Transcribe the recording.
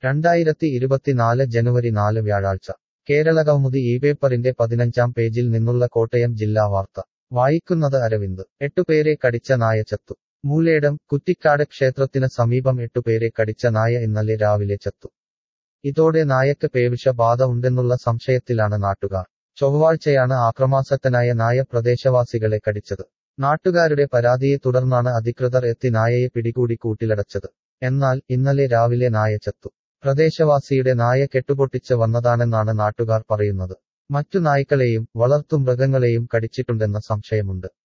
രണ്ടായിരത്തി ഇരുപത്തിനാല് ജനുവരി നാല് വ്യാഴാഴ്ച കേരളകൗമുദി ഈ പേപ്പറിന്റെ പതിനഞ്ചാം പേജിൽ നിന്നുള്ള കോട്ടയം ജില്ലാ വാർത്ത വായിക്കുന്നത് അരവിന്ദ് എട്ടുപേരെ കടിച്ച നായ ചത്തു മൂലേടം കുറ്റിക്കാട് ക്ഷേത്രത്തിന് സമീപം എട്ടുപേരെ കടിച്ച നായ ഇന്നലെ രാവിലെ ചത്തു ഇതോടെ നായക്ക് പേവിഷ ബാധ ഉണ്ടെന്നുള്ള സംശയത്തിലാണ് നാട്ടുകാർ ചൊവ്വാഴ്ചയാണ് ആക്രമാസക്തനായ നായ പ്രദേശവാസികളെ കടിച്ചത് നാട്ടുകാരുടെ പരാതിയെ തുടർന്നാണ് അധികൃതർ എത്തി നായയെ പിടികൂടി കൂട്ടിലടച്ചത് എന്നാൽ ഇന്നലെ രാവിലെ നായ ചത്തു പ്രദേശവാസിയുടെ നായ കെട്ടുപൊട്ടിച്ച് വന്നതാണെന്നാണ് നാട്ടുകാർ പറയുന്നത് മറ്റു നായ്ക്കളെയും വളർത്തുമൃഗങ്ങളെയും കടിച്ചിട്ടുണ്ടെന്ന സംശയമുണ്ട്